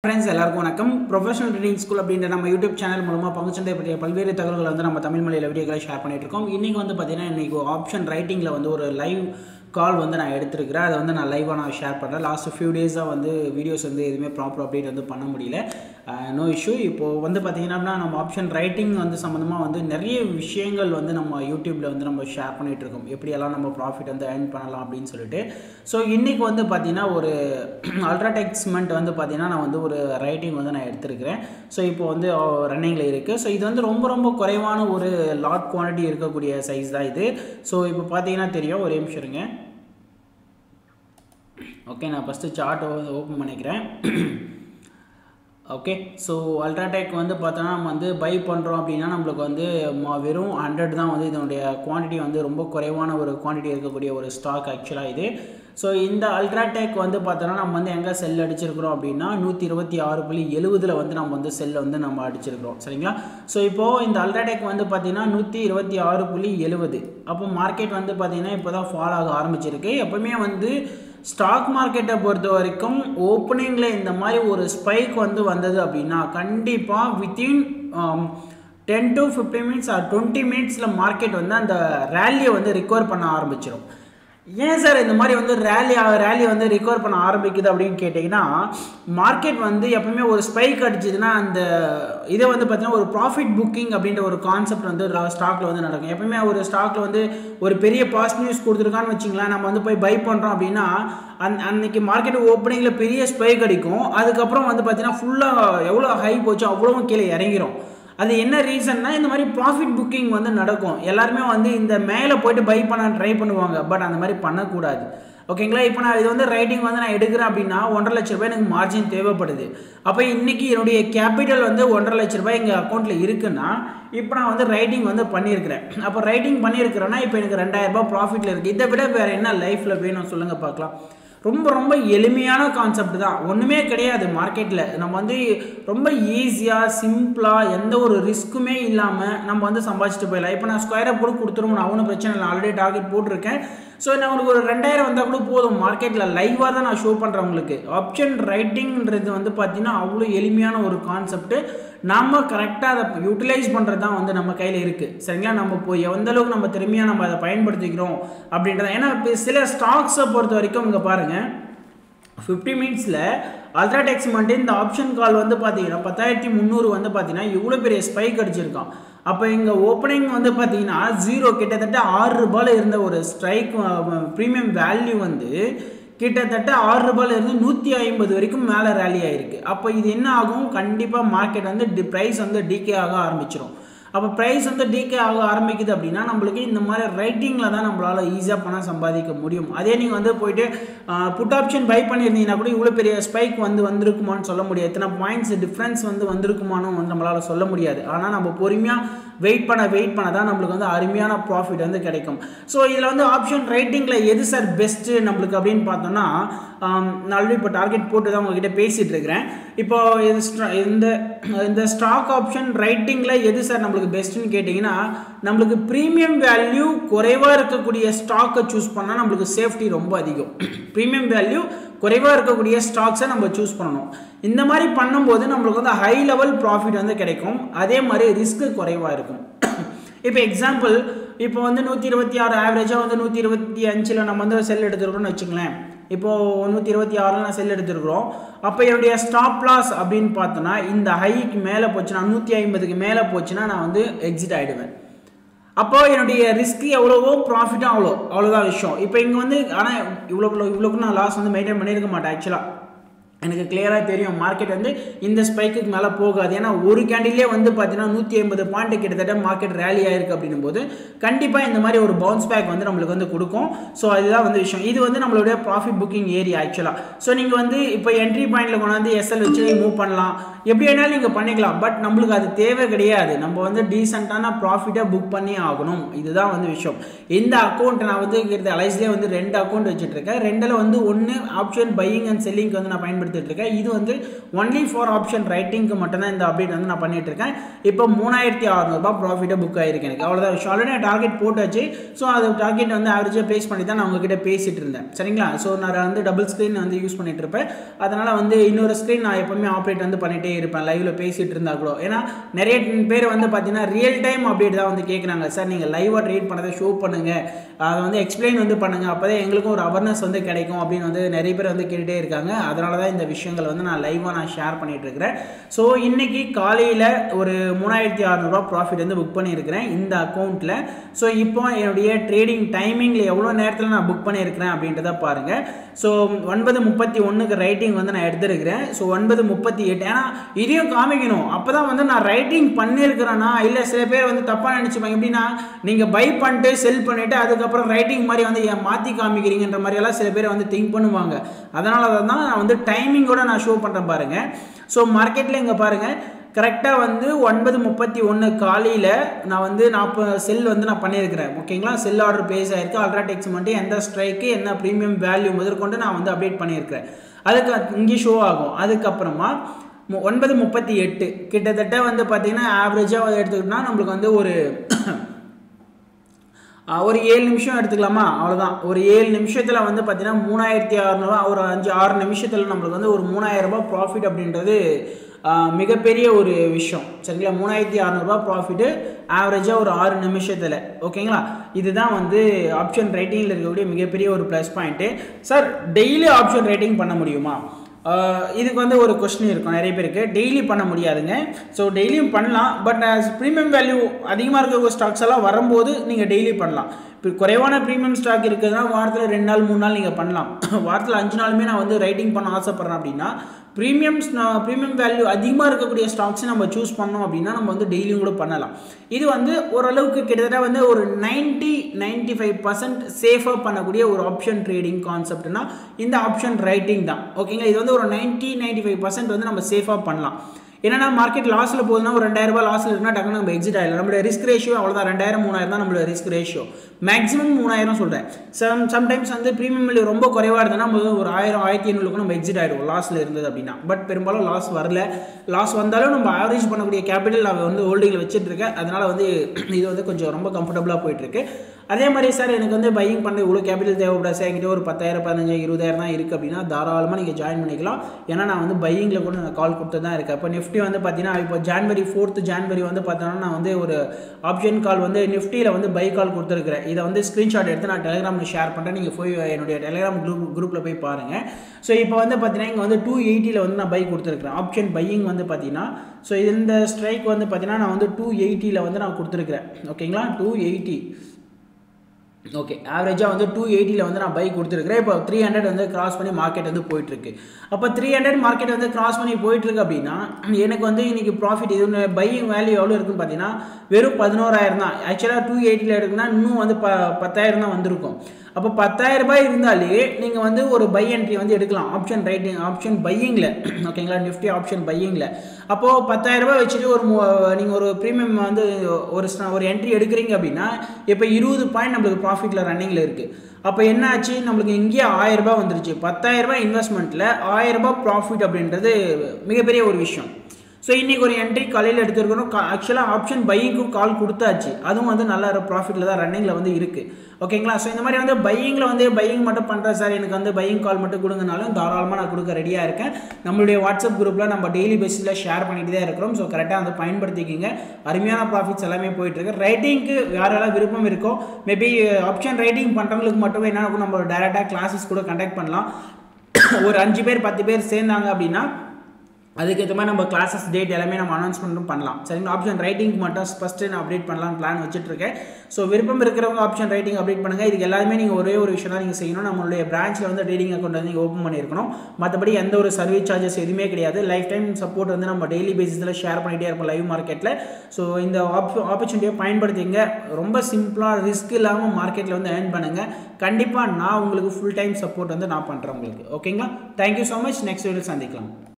friends எல்லாருக்கும் வணக்கம் professional trading school அப்படின்ற நம்ம யூடியூப் சேனல் மூலமாக பங்குச்சந்தை பற்றிய பல்வேறு தகவல்களை வந்து நம்ம தமிழ் மொழியில் வீடியோக்களை ஷேர் பண்ணிட்டு இருக்கோம் இன்றைக்கி வந்து பார்த்தீங்கன்னா இன்றைக்கி ஆப்ஷன் ரைட்டிங்கில் வந்து ஒரு லைவ் கால் வந்து நான் எடுத்திருக்கிறேன் அதை வந்து நான் லைவாக நான் ஷேர் பண்ணுறேன் லாஸ்ட் ஃபியூ டேஸாக வந்து வீடியோஸ் வந்து எதுவுமே ப்ராப்பர் அப்டேட் வந்து பண்ண முடியல நோ இஷ்யூ இப்போது வந்து பார்த்தீங்கன்னா நம்ம ஆப்ஷன் ரைட்டிங் வந்து சம்மந்தமாக வந்து நிறைய விஷயங்கள் வந்து நம்ம யூடியூப்பில் வந்து நம்ம ஷேர் பண்ணிகிட்டு இருக்கோம் எப்படியெல்லாம் நம்ம ப்ராஃபிட் வந்து ஏர்ன் பண்ணலாம் அப்படின்னு சொல்லிட்டு ஸோ இன்றைக்கி வந்து பார்த்தீங்கன்னா ஒரு அல்ட்ராடெக்ஸ்மெண்ட் வந்து பார்த்தீங்கன்னா நான் வந்து ஒரு ரைட்டிங் வந்து நான் எடுத்திருக்கிறேன் ஸோ இப்போ வந்து ரன்னிங்கில் இருக்குது ஸோ இது வந்து ரொம்ப ரொம்ப குறைவான ஒரு லாட் குவான்டிட்டி இருக்கக்கூடிய சைஸ் தான் இது ஸோ இப்போ பார்த்தீங்கன்னா தெரியும் ஒரே நிமிஷம் இருங்க ஓகே நான் ஃபஸ்ட்டு சார்ட் ஓப்பன் பண்ணிக்கிறேன் ஓகே ஸோ அல்ட்ராடெக் வந்து பார்த்தோன்னா நம்ம வந்து பை பண்ணுறோம் அப்படின்னா நம்மளுக்கு வந்து ம- வெறும் ஹண்ட்ரட் தான் வந்து இதனுடைய குவான்டிட்டி வந்து ரொம்ப குறைவான ஒரு குவான்டிட்டி இருக்கக்கூடிய ஒரு ஸ்டாக் ஆக்சுவலாக இது ஸோ இந்த அல்ட்ராடெக் வந்து பார்த்தோன்னா நம்ம வந்து எங்கே செல் அடிச்சிருக்கிறோம் அப்படின்னா நூற்றி இருபத்தி ஆறு புள்ளி எழுபதில் வந்து நம்ம வந்து செல்லை வந்து நம்ம அடிச்சிருக்கிறோம் சரிங்களா ஸோ இப்போது இந்த அல்ட்ராடெக் வந்து பார்த்தீங்கன்னா நூற்றி இருபத்தி ஆறு புள்ளி எழுபது அப்போ மார்க்கெட் வந்து பார்த்தீங்கன்னா இப்போ தான் ஃபால் ஆக ஆரம்பிச்சிருக்கு எப்பவுமே வந்து ஸ்டாக் மார்க்கெட்டை பொறுத்த வரைக்கும் ஓப்பனிங்கில் இந்த மாதிரி ஒரு ஸ்பைக் வந்து வந்தது அப்படின்னா கண்டிப்பாக within ten to fifteen minutes or twenty மினிட்ஸில் மார்க்கெட் வந்து அந்த ரேலியை வந்து ரிகவர் பண்ண ஆரம்பிச்சிடும் ஏன் சார் இந்த மாதிரி வந்து ரேலி ரேலி வந்து ரிகவர் பண்ண ஆரம்பிக்குது அப்படின்னு கேட்டிங்கன்னா மார்க்கெட் வந்து எப்பவுமே ஒரு ஸ்பைக் அடிச்சதுன்னா அந்த இதை வந்து பார்த்தீங்கன்னா ஒரு ப்ராஃபிட் புக்கிங் அப்படின்ற ஒரு கான்செப்ட் வந்து ஸ்டாக்ல வந்து நடக்கும் எப்பவுமே ஒரு ஸ்டாக்ல வந்து ஒரு பெரிய பாசிட்டிவ் நியூஸ் கொடுத்துருக்கான்னு வச்சுங்களேன் நம்ம வந்து போய் பை பண்ணுறோம் அப்படின்னா அன் அன்னைக்கு மார்க்கெட் ஓப்பனிங்கில் பெரிய ஸ்பைக் அடிக்கும் அதுக்கப்புறம் வந்து பார்த்தீங்கன்னா ஃபுல்லாக எவ்வளோ ஹை போச்சோ அவ்வளோவும் கீழே இறங்கிரும் அது என்ன ரீசன்னா இந்த மாதிரி ப்ராஃபிட் புக்கிங் வந்து நடக்கும் எல்லாருமே வந்து இந்த மேலே போயிட்டு பை பண்ண ட்ரை பண்ணுவாங்க பட் அந்த மாதிரி பண்ணக்கூடாது ஓகேங்களா இப்போ நான் இது வந்து ரைட்டிங் வந்து நான் எடுக்கிறேன் அப்படின்னா ஒன்றரை லட்ச ரூபாய் எனக்கு மார்ஜின் தேவைப்படுது அப்போ இன்னைக்கு என்னுடைய கேபிட்டல் வந்து ஒன்றரை லட்ச ரூபாய் எங்கள் அக்கௌண்ட்டில் இருக்குன்னா இப்போ நான் வந்து ரைட்டிங் வந்து பண்ணியிருக்கிறேன் அப்போ ரைட்டிங் பண்ணியிருக்கிறேன்னா இப்போ எனக்கு ரெண்டாயிரம் ரூபாய் ப்ராஃபிட்டில் இருக்குது இதை விட வேறு என்ன லைஃப்பில் வேணும் சொல்லுங்கள் பார்க்கலாம் ரொம்ப ரொம்ப எளிமையான கான்செப்ட் தான் ஒன்றுமே கிடையாது மார்க்கெட்டில் நம்ம வந்து ரொம்ப ஈஸியாக சிம்பிளாக எந்த ஒரு ரிஸ்க்குமே இல்லாமல் நம்ம வந்து சம்பாதிச்சுட்டு போயிடலாம் இப்போ நான் ஸ்கொயரை கூட கொடுத்துருவோம் நான் ஒன்றும் பிரச்சனை இல்லை ஆல்ரெடி டார்கெட் போட்டிருக்கேன் ஸோ நான் உங்களுக்கு ஒரு ரெண்டாயிரம் வந்தால் கூட போதும் மார்க்கெட்டில் லைவாக தான் நான் ஷோ பண்ணுறேன் உங்களுக்கு ஆப்ஷன் ரைட்டிங்ன்றது வந்து பார்த்தீங்கன்னா அவ்வளோ எளிமையான ஒரு கான்செப்ட் நம்ம கரெக்டாக அதை யூட்டிலைஸ் பண்ணுறது தான் வந்து நம்ம கையில் இருக்குது சரிங்களா நம்ம போய் எந்த அளவுக்கு நம்ம திறமையாக நம்ம அதை பயன்படுத்திக்கிறோம் அப்படின்றத ஏன்னா இப்போ சில ஸ்டாக்ஸை பொறுத்த வரைக்கும் இங்கே பாருங்கள் ஃபிஃப்டி மினிட்ஸில் அல்ட்ராடெக்ஸ் மட்டும் இந்த ஆப்ஷன் கால் வந்து பார்த்தீங்கன்னா பத்தாயிரத்தி முந்நூறு வந்து பார்த்தீங்கன்னா இவ்வளோ பெரிய ஸ்பைக் அடிச்சிருக்கான் அப்போ இங்கே ஓப்பனிங் வந்து பார்த்தீங்கன்னா ஜீரோ கிட்டத்தட்ட ஆறு ரூபாயில் இருந்த ஒரு ஸ்ட்ரைக் ப்ரீமியம் வேல்யூ வந்து கிட்டத்தட்ட ஆறு ரூபாயில இருந்து நூற்றி ஐம்பது வரைக்கும் மேலே ரேலி ஆயிருக்கு அப்போ இது என்ன ஆகும் கண்டிப்பாக மார்க்கெட் வந்து டி ப்ரைஸ் வந்து டிகே ஆக ஆரம்பிச்சிடும் அப்போ ப்ரைஸ் வந்து டிகே ஆக ஆரம்பிக்குது அப்படின்னா நம்மளுக்கு இந்த மாதிரி ரைட்டிங்கில் தான் நம்மளால் ஈஸியாக பணம் சம்பாதிக்க முடியும் அதே நீங்கள் வந்து போயிட்டு புட் ஆப்ஷன் பை பண்ணியிருந்தீங்கன்னா கூட இவ்வளோ பெரிய ஸ்பைக் வந்து வந்திருக்குமான்னு சொல்ல முடியாது எத்தனை பாயிண்ட்ஸ் டிஃப்ரென்ஸ் வந்து வந்திருக்குமான்னு வந்து நம்மளால் சொல்ல முடியாது ஆனால் நம்ம பொறுமையாக வெயிட் பண்ண வெயிட் பண்ண தான் நம்மளுக்கு வந்து அருமையான ப்ராஃபிட் வந்து கிடைக்கும் ஸோ இதில் வந்து ஆப்ஷன் ரைட்டிங்கில் எது சார் பெஸ்ட்டு நம்மளுக்கு அப்படின்னு பார்த்தோம்னா ஆம், நான் ஆல்ரெடி இப்போ டார்கெட் போட்டு தான் உங்ககிட்ட பேசிகிட்டு இருக்கிறேன் இப்போ இது ஸ்ட்ரா- இந்த இந்த ஸ்டாக் ஆப்ஷன் ரைட்டிங்கில் எது சார் நம்மளுக்கு பெஸ்ட்டுன்னு கேட்டிங்கன்னா நம்மளுக்கு ப்ரீமியம் வேல்யூ குறைவாக இருக்கக்கூடிய ஸ்டாக்கை சூஸ் பண்ணால் நம்மளுக்கு சேஃப்டி ரொம்ப அதிகம் ப்ரீமியம் வேல்யூ குறைவாக இருக்கக்கூடிய ஸ்டாக்ஸை நம்ம சூஸ் பண்ணணும் இந்த மாதிரி பண்ணும்போது நம்மளுக்கு வந்து ஹை லெவல் ப்ராஃபிட் வந்து கிடைக்கும் அதே மாதிரி ரிஸ்க்கு குறைவாக இருக்கும் இப்போ எக்ஸாம்பிள் இப்போ வந்து நூற்றி இருபத்தி ஆறு ஆவரேஜாக வந்து நூற்றி இருபத்தி அஞ்சில் நம்ம வந்து செல் எடுத்துருக்கோம்னு வச்சுங்களேன் இப்போது நூற்றி இருபத்தி ஆறில் நான் செல் எடுத்துருக்குறோம் அப்போ என்னுடைய ஸ்டாப் லாஸ் அப்படின்னு பார்த்தோன்னா இந்த ஹைக்கு மேலே போச்சுன்னா நூற்றி ஐம்பதுக்கு மேலே போச்சுன்னா நான் வந்து எக்ஸிட் ஆகிடுவேன் அப்போ என்னுடைய ரிஸ்க் எவ்வளவோ ப்ராஃபிட்டும் அவ்வளோ அவ்வளோதான் விஷயம் இப்போ இங்கே வந்து ஆனால் இவ்வளோ இவ்வளோக்கு நான் லாஸ் வந்து மெயின்டைன் பண்ணியிருக்க மாட்டேன் ஆக்சுவலாக எனக்கு கிளியராக தெரியும் மார்க்கெட் வந்து இந்த ஸ்பைக்குக்கு மேலே போகாது ஏன்னா ஒரு கேண்டிலே வந்து பார்த்தீங்கன்னா நூற்றி ஐம்பது பாயிண்ட் கிட்டத்தட்ட மார்க்கெட் ரேலி ஆயிருக்கு அப்படின்னும் போது கண்டிப்பாக இந்த மாதிரி ஒரு பவுன்ஸ் பேக் வந்து நம்மளுக்கு வந்து கொடுக்கும் ஸோ அதுதான் வந்து விஷயம் இது வந்து நம்மளுடைய ப்ராஃபிட் புக்கிங் ஏரியா ஆக்சுவலாக ஸோ நீங்கள் வந்து இப்போ என்ட்ரி பாயிண்டில் கொண்டாந்து எஸ்எல் வச்சு மூவ் பண்ணலாம் எப்படி வேணாலும் நீங்கள் பண்ணிக்கலாம் பட் நம்மளுக்கு அது தேவை கிடையாது நம்ம வந்து டீசெண்டான ப்ராஃபிட்டை புக் பண்ணி ஆகணும் இதுதான் வந்து விஷயம் இந்த அக்கௌண்ட் நான் வந்து அலைஸ்லேயே வந்து ரெண்டு அக்கௌண்ட் வச்சுட்டு இருக்கேன் ரெண்டில் வந்து ஒன்று ஆப்ஷன் பையிங் அண்ட் செல்லிங்க்கு வந்து நான் பயன்படுத்தி பயன்படுத்திட்டு இருக்கேன் இது வந்து ஒன்லி ஃபார் ஆப்ஷன் ரைட்டிங்க்கு மட்டும்தான் இந்த அப்டேட் வந்து நான் பண்ணிட்டு இருக்கேன் இப்போ மூணாயிரத்தி அறநூறுபா ப்ராஃபிட்டாக புக் ஆயிருக்கு எனக்கு அவ்வளோதான் விஷயம் ஆல்ரெடி டார்கெட் போட்டாச்சு ஸோ அது டார்கெட் வந்து ஆவரேஜாக ப்ளேஸ் பண்ணி தான் நான் உங்ககிட்ட பேசிட்டு இருந்தேன் சரிங்களா ஸோ நான் வந்து டபுள் ஸ்க்ரீன் வந்து யூஸ் பண்ணிட்டு இருப்பேன் அதனால் வந்து இன்னொரு ஸ்க்ரீன் நான் எப்பவுமே ஆப்ரேட் வந்து பண்ணிகிட்டே இருப்பேன் லைவில் பேசிகிட்டு இருந்தா கூட ஏன்னா நிறைய பேர் வந்து பார்த்தீங்கன்னா ரியல் டைம் அப்டேட் தான் வந்து கேட்குறாங்க சார் நீங்கள் லைவாக ட்ரீட் பண்ணதை ஷோ பண்ணுங்கள் அதை வந்து எக்ஸ்பிளைன் வந்து பண்ணுங்கள் அப்போ தான் எங்களுக்கும் ஒரு அவேர்னஸ் வந்து கிடைக்கும் அப்படின்னு வந்து நிறைய பேர் வந்து கேட்டுகிட்டே இருக்காங்க அதனால தான் இந்த விஷயங்கள் வந்து நான் லைவாக நான் ஷேர் பண்ணிட்டு இருக்கிறேன் ஸோ இன்னைக்கு காலையில் ஒரு மூணாயிரத்தி அறநூறுவா ப்ராஃபிட் வந்து புக் பண்ணியிருக்கிறேன் இந்த அக்கௌண்ட்டில் ஸோ இப்போ என்னுடைய ட்ரேடிங் டைமிங்கில் எவ்வளோ நேரத்தில் நான் புக் பண்ணியிருக்கிறேன் அப்படின்றத பாருங்கள் ஸோ ஒன்பது முப்பத்தி ஒன்றுக்கு ரைட்டிங் வந்து நான் எடுத்திருக்கிறேன் ஸோ ஒன்பது முப்பத்தி எட்டு ஏன்னா இதையும் காமிக்கணும் அப்போ தான் வந்து நான் ரைட்டிங் பண்ணியிருக்கிறேன்னா இல்லை சில பேர் வந்து தப்பாக நினச்சிப்பாங்க எப்படின்னா நீங்கள் பை பண்ணிட்டு செல் பண்ணிவிட்டு அதுக்கப்புறம் ரைட்டிங் மாதிரி வந்து ஏன் மாற்றி காமிக்கிறீங்கன்ற மாதிரியெல்லாம் சில பேர் வந்து திங்க் பண்ணுவாங்க அதனால தான் நான் வந்து டைமிங்கோட நான் ஷோ பண்ணுறேன் பாருங்கள் ஸோ மார்க்கெட்டில் இங்கே பாருங்கள் கரெக்டாக வந்து ஒன்பது முப்பத்தி ஒன்று காலையில் நான் வந்து நாற்பது செல் வந்து நான் பண்ணியிருக்கிறேன் ஓகேங்களா செல் ஆர்டர் பேஸ் ஆயிருக்கு அல்ட்ராடெக்ஸ் மட்டும் எந்த ஸ்ட்ரைக்கு என்ன ப்ரீமியம் வேல்யூ முதற்கொண்டு நான் வந்து அப்டேட் பண்ணியிருக்கிறேன் அதுக்கு இங்கே ஷோ ஆகும் அதுக்கப்புறமா மு- ஒன்பது முப்பத்தி எட்டு கிட்டத்தட்ட வந்து பார்த்தீங்கன்னா ஆவரேஜாக எடுத்துக்கிட்டோம்னா நம்மளுக்கு வந்து ஒரு ஆஹ் ஒரு ஏழு நிமிஷம் எடுத்துக்கலாமா அவ்வளோதான் ஒரு ஏழு நிமிஷத்தில் வந்து பார்த்தீங்கன்னா மூணாயிரத்தி அறநூறுவா ஒரு அஞ்சு ஆறு நிமிஷத்தில் நம்மளுக்கு வந்து ஒரு மூணாயிரம் ரூபாய் ப்ராஃபிட் அப்படின்றது ஆஹ் மிகப்பெரிய ஒரு விஷயம் சரிங்களா மூணாயிரத்தி அறநூறுபா ப்ராஃபிட்டு ஆவரேஜாக ஒரு ஆறு நிமிஷத்தில் ஓகேங்களா இதுதான் வந்து ஆப்ஷன் ரேட்டிங்கில் இருக்கக்கூடிய மிகப்பெரிய ஒரு plus point sir daily option rating பண்ண முடியுமா ஆஹ் இதுக்கு வந்து ஒரு கொஸ்டின் இருக்கும் நிறைய பேருக்கு டெய்லி பண்ண முடியாதுங்க ஸோ டெய்லியும் பண்ணலாம் பட் ப்ரீமியம் வேல்யூ அதிகமாக இருக்க ஸ்டாக்ஸ் எல்லாம் வரும்போது நீங்கள் டெய்லி பண்ணலாம் இப்போ குறைவான ப்ரீமியம் ஸ்டாக் இருக்குதுன்னா வாரத்தில் ரெண்டு நாள் மூணு நாள் நீங்கள் பண்ணலாம் வாரத்தில் அஞ்சு நாளுமே நான் வந்து ரைட்டிங் பண்ண ஆசைப்பட்றேன் அப்படின்னா ப்ரீமியம்ஸ் ப்ரீமியம் வேல்யூ அதிகமாக இருக்கக்கூடிய ஸ்டாக்ஸ் நம்ம சூஸ் பண்ணோம் அப்படின்னா நம்ம வந்து டெய்லியும் கூட பண்ணலாம் இது வந்து ஓரளவுக்கு கிட்டத்தட்ட வந்து ஒரு நைன்ட்டி நைன்ட்டி ஃபைவ் பர்சன்ட் சேஃபாக பண்ணக்கூடிய ஒரு ஆப்ஷன் ட்ரேடிங் கான்செப்ட்னா இந்த ஆப்ஷன் ரைட்டிங் தான் ஓகேங்களா இது வந்து ஒரு நைன்ட்டி நைன்ட்டி ஃபைவ் பர்சன்ட் வந்து நம்ம சேஃபாக பண்ணலாம் என்னன்னா மார்க்கெட் லாஸில் போகுதுன்னா ஒரு ரெண்டாயிரம் ரூபாய் லாஸில் இருக்குன்னா டக்குனு நம்ம எக்ஸிட் ஆகிடலாம் நம்மளுடைய ரிஸ்க் ரேஷியோ அவ்வளோதான் ரெண்டாயிரம் மூணாயிரம் தான் நம்மளோட ரிஸ்க் ரேஷியோ மேக்ஸிமம் மூணாயிரம் சொல்கிறேன் சம் சம்டைம்ஸ் வந்து ப்ரீமியம் வேல்யூ ரொம்ப குறைவாக இருந்ததுன்னா நம்ம வந்து ஒரு ஆயிரம் ஆயிரத்தி ஐநூறுக்கு நம்ம எக்ஸிட் ஆகிடுவோம் லாஸில் இருந்தது அப்படின்னா பட் பெரும்பாலும் லாஸ் வரல லாஸ் வந்தாலும் நம்ம ஆவரேஜ் பண்ணக்கூடிய கேபிட்டல் நான் வந்து ஹோல்டிங்கில் வச்சுட்டு இருக்கேன் அதனால் வந்து இது வந்து கொஞ்சம் ரொம்ப கம்ஃபர்டபுளாக போயிட்டுருக்கு அதே மாதிரி சார் எனக்கு வந்து பையிங் பண்ண இவ்வளோ கேபிட்டல் தேவைப்படாது சார் என்கிட்ட ஒரு பத்தாயிரம் பதினஞ்சாயிரம் இருபதாயிரம் தான் இருக்குது அப்படின்னா தாராளமாக நீங்கள் ஜாயின் பண்ணிக்கலாம் ஏன்னா நான் வந்து பையிங்கில் கூட நான் கால் கொடுத்து தான் இருக்கேன் இப்போ நிஃப்டி வந்து பார்த்தீங்கன்னா இப்போ ஜான்வரி ஃபோர்த்து ஜான்வரி வந்து பார்த்தோன்னா நான் வந்து ஒரு ஆப்ஷன் கால் வந்து நிஃப்டியில் வந்து பை கால் கொடுத்துருக்கிறேன் இதை வந்து ஸ்க்ரீன்ஷாட் எடுத்து நான் டெலிகிராமில் ஷேர் பண்ணுறேன் நீங்கள் போய் என்னுடைய டெலிகிராம் குரூப் குரூப்பில் போய் பாருங்கள் ஸோ இப்போ வந்து பார்த்தீங்கன்னா இங்கே வந்து டூ எயிட்டியில் வந்து நான் பை கொடுத்துருக்கிறேன் ஆப்ஷன் பையிங் வந்து பார்த்தீங்கன்னா ஸோ இந்த ஸ்ட்ரைக் வந்து பார்த்தீங்கன்னா நான் வந்து டூ எயிட்டியில் வந்து நான் கொடுத்துருக்கிறேன் ஓகேங்களா டூ எயிட்டி ஓகே ஆவரேஜாக வந்து டூ எயிட்டியில் வந்து நான் பை கொடுத்துருக்கிறேன் இப்போ த்ரீ ஹண்ட்ரட் வந்து கிராஸ் பண்ணி மார்க்கெட் வந்து போயிட்டுருக்கு அப்போ த்ரீ ஹண்ட்ரட் மார்க்கெட் வந்து கிராஸ் பண்ணி போயிட்டுருக்கு அப்படின்னா எனக்கு வந்து இன்றைக்கி ப்ராஃபிட் இது பையிங் வேல்யூ எவ்வளோ இருக்குன்னு பார்த்தீங்கன்னா வெறும் பதினோராயிரம் தான் ஆக்சுவலாக டூ எயிட்டியில் இருக்குன்னா இன்னும் வந்து ப பத்தாயிரம் தான் வந்திருக்கும் அப்போ பத்தாயிரம் ரூபாய் இருந்தாலே நீங்கள் வந்து ஒரு பை என்ட்ரி வந்து எடுக்கலாம் ஆப்ஷன் ரைட்டிங் ஆப்ஷன் பையிங்கில் ஓகேங்களா நிஃப்டி ஆப்ஷன் பையிங்கில் அப்போது பத்தாயிரம் ரூபாய் வச்சுட்டு ஒரு நீங்கள் ஒரு ப்ரீமியம் வந்து ஒரு ஸ்ட- ஒரு என்ட்ரி எடுக்கிறீங்க அப்படின்னா இப்போ இருபது பாயிண்ட் நம்மளுக்கு ப்ராஃபிட்டில் ரன்னிங்கில் இருக்குது அப்போ என்ன ஆச்சு நம்மளுக்கு இங்கேயே ஆயிரம் ரூபாய் வந்துருச்சு பத்தாயிரம் ரூபாய் இன்வெஸ்ட்மெண்ட்டில் ஆயிரம் ரூபாய் ப்ராஃபிட் அப்படின்றது மிகப்பெரிய ஒரு விஷயம் ஸோ இன்றைக்கி ஒரு என்ட்ரி காலையில் எடுத்துருக்கணும் ஆக்சுவலாக ஆப்ஷன் பையிங்க்கும் கால் கொடுத்தாச்சு அதுவும் வந்து நல்ல ப்ராஃபிட்டில் தான் ரன்னிங்கில் வந்து இருக்குது ஓகேங்களா ஸோ இந்த மாதிரி வந்து பையிங்கில் வந்து பையிங் மட்டும் பண்ணுறேன் சார் எனக்கு வந்து பையிங் கால் மட்டும் கொடுங்கனாலும் தாராளமாக நான் கொடுக்க ரெடியாக இருக்கேன் நம்மளுடைய வாட்ஸ்அப் குரூப்பில் நம்ம டெய்லி பேஸிஸில் ஷேர் பண்ணிட்டு தான் இருக்கிறோம் ஸோ கரெக்டாக வந்து பயன்படுத்திக்கிங்க அருமையான ப்ராஃபிட்ஸ் எல்லாமே போயிட்டுருக்கு ரைட்டிங்க்கு யாரெல்லாம் விருப்பம் இருக்கோ மேபி ஆப்ஷன் ரைட்டிங் பண்ணுறவங்களுக்கு மட்டுமே என்ன ஆகும் நம்ம டேரெக்டாக கிளாஸஸ் கூட கண்டக்ட் பண்ணலாம் ஒரு அஞ்சு பேர் பத்து பேர் சேர்ந்தாங்க அப்படின்னா அதுக்கேற்ற மாதிரி நம்ம கிளாஸஸ் டேட் எல்லாமே நம்ம அனௌன்ஸ்மெண்ட்டும் பண்ணலாம் சரிங்களா ஆப்ஷன் ரைட்டிங் மட்டும் ஃபஸ்ட்டு நான் அப்டேட் பண்ணலாம் பிளான் வச்சுட்ருக்கேன் ஸோ விருப்பம் இருக்கிறவங்க ஆப்ஷன் ரைட்டிங் அப்டேட் பண்ணுங்கள் இதுக்கு எல்லாருமே நீங்கள் ஒரே ஒரு விஷயம் தான் நீங்கள் செய்யணும் நம்மளுடைய பிரான்ச்சில் வந்து ட்ரேடிங் அக்கௌண்ட் வந்து நீங்கள் ஓப்பன் பண்ணியிருக்கணும் மற்றபடி எந்த ஒரு சர்வீஸ் சார்ஜஸ் எதுவுமே கிடையாது லைஃப் டைம் சப்போர்ட் வந்து நம்ம டெய்லி பேசிஸில் ஷேர் பண்ணிகிட்டே இருப்போம் லைவ் மார்க்கெட்டில் ஸோ இந்த ஆப் ஆப்பர்ச்சுனிட்டியை பயன்படுத்திங்க ரொம்ப சிம்பிளாக ரிஸ்க் இல்லாமல் மார்க்கெட்டில் வந்து ஏர்ன் பண்ணுங்கள் கண்டிப்பாக நான் உங்களுக்கு ஃபுல் டைம் சப்போர்ட் வந்து நான் பண்ணுறேன் உங்களுக்கு ஓகேங்களா thank you so much next video சந்திக்கலாம்